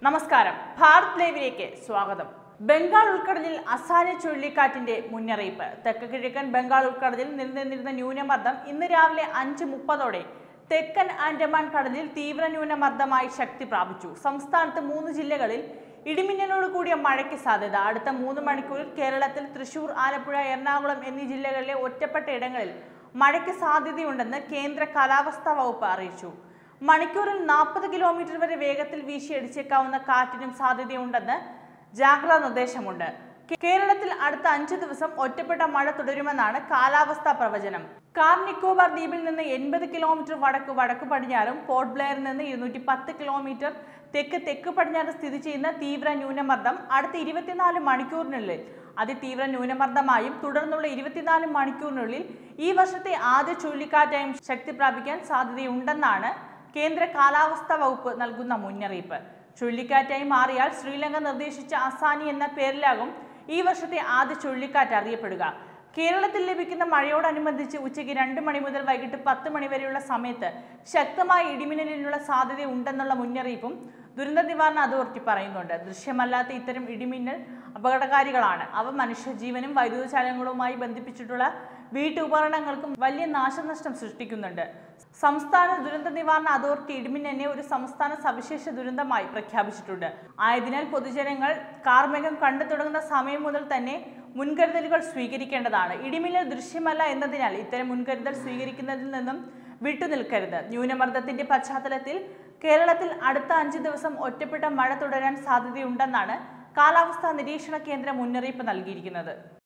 നമസ്കാരം ഭാരത് ലൈവിലേക്ക് സ്വാഗതം ബംഗാൾ ഉൾക്കടലിൽ അസാനി ചുഴലിക്കാറ്റിന്റെ മുന്നറിയിപ്പ് തെക്ക് കിഴക്കൻ ബംഗാൾ ഉൾക്കടലിൽ നിലനിന്നിരുന്ന ന്യൂനമർദ്ദം ഇന്ന് രാവിലെ അഞ്ച് മുപ്പതോടെ തെക്കൻ ആൻഡമാൻ കടലിൽ തീവ്ര ന്യൂനമർദ്ദമായി ശക്തി പ്രാപിച്ചു സംസ്ഥാനത്ത് മൂന്ന് ജില്ലകളിൽ ഇടിമിന്നലോട് കൂടിയ മഴയ്ക്ക് സാധ്യത അടുത്ത മൂന്ന് മണിക്കൂറിൽ കേരളത്തിൽ തൃശൂർ ആലപ്പുഴ എറണാകുളം എന്നീ ജില്ലകളിലെ ഒറ്റപ്പെട്ട ഇടങ്ങളിൽ മഴയ്ക്ക് സാധ്യതയുണ്ടെന്ന് കേന്ദ്ര കാലാവസ്ഥാ വകുപ്പ് അറിയിച്ചു മണിക്കൂറിൽ നാൽപ്പത് കിലോമീറ്റർ വരെ വേഗത്തിൽ വീശിയടിച്ചേക്കാവുന്ന കാറ്റിനും സാധ്യതയുണ്ടെന്ന് ജാഗ്രതാ നിർദ്ദേശമുണ്ട് കേ- കേരളത്തിൽ അടുത്ത അഞ്ചു ദിവസം ഒറ്റപ്പെട്ട മഴ തുടരുമെന്നാണ് കാലാവസ്ഥാ പ്രവചനം കാർ നിക്കോബാർ ദ്വീപിൽ നിന്ന് എൺപത് കിലോമീറ്റർ വടക്ക് വടക്ക് പടിഞ്ഞാറും പോർട്ട് ബ്ലെയറിൽ നിന്ന് ഇരുന്നൂറ്റി പത്ത് കിലോമീറ്റർ തെക്ക് തെക്ക് പടിഞ്ഞാറ് സ്ഥിതി ചെയ്യുന്ന തീവ്ര ന്യൂനമർദ്ദം അടുത്ത ഇരുപത്തിനാല് മണിക്കൂറിനുള്ളിൽ അതിതീവ്ര ന്യൂനമർദ്ദമായും തുടർന്നുള്ള ഇരുപത്തിനാല് മണിക്കൂറിനുള്ളിൽ ഈ വർഷത്തെ ആദ്യ ചുഴലിക്കാറ്റായും ശക്തി പ്രാപിക്കാൻ സാധ്യതയുണ്ടെന്നാണ് കേന്ദ്ര കാലാവസ്ഥാ വകുപ്പ് നൽകുന്ന മുന്നറിയിപ്പ് ചുഴലിക്കാറ്റായി മാറിയാൽ ശ്രീലങ്ക നിർദ്ദേശിച്ച അസാനി എന്ന പേരിലാകും ഈ വർഷത്തെ ആദ്യ ചുഴലിക്കാറ്റ് അറിയപ്പെടുക കേരളത്തിൽ ലഭിക്കുന്ന മഴയോടനുബന്ധിച്ച് ഉച്ചയ്ക്ക് രണ്ട് മണി മുതൽ വൈകിട്ട് പത്ത് മണി വരെയുള്ള സമയത്ത് ശക്തമായ ഇടിമിന്നലിനുള്ള സാധ്യത ഉണ്ടെന്നുള്ള മുന്നറിയിപ്പും ദുരന്ത നിവാരണ അതോറിറ്റി പറയുന്നുണ്ട് ദൃശ്യമല്ലാത്ത ഇത്തരം ഇടിമിന്നൽ അപകടകാരികളാണ് അവ മനുഷ്യജീവനും വൈദ്യുതചാലകങ്ങളുമായി ബന്ധിപ്പിച്ചിട്ടുള്ള വീട്ടുപകരണങ്ങൾക്കും വലിയ നാശനഷ്ടം സൃഷ്ടിക്കുന്നുണ്ട് സംസ്ഥാന ദുരന്ത നിവാരണ അതോറിറ്റി ഇടിമിന്നലിനെ ഒരു സംസ്ഥാന സവിശേഷ ദുരന്തമായി പ്രഖ്യാപിച്ചിട്ടുണ്ട് ആയതിനാൽ പൊതുജനങ്ങൾ കാർമേഘം കണ്ടു തുടങ്ങുന്ന സമയം മുതൽ തന്നെ മുൻകരുതലുകൾ സ്വീകരിക്കേണ്ടതാണ് ഇടിമിന്നൽ ദൃശ്യമല്ല എന്നതിനാൽ ഇത്തരം മുൻകരുതൽ സ്വീകരിക്കുന്നതിൽ നിന്നും വിട്ടുനിൽക്കരുത് ന്യൂനമർദ്ദത്തിന്റെ പശ്ചാത്തലത്തിൽ കേരളത്തിൽ അടുത്ത അഞ്ച് ദിവസം ഒറ്റപ്പെട്ട മഴ തുടരാൻ സാധ്യതയുണ്ടെന്നാണ് കാലാവസ്ഥാ നിരീക്ഷണ കേന്ദ്രം മുന്നറിയിപ്പ് നൽകിയിരിക്കുന്നത്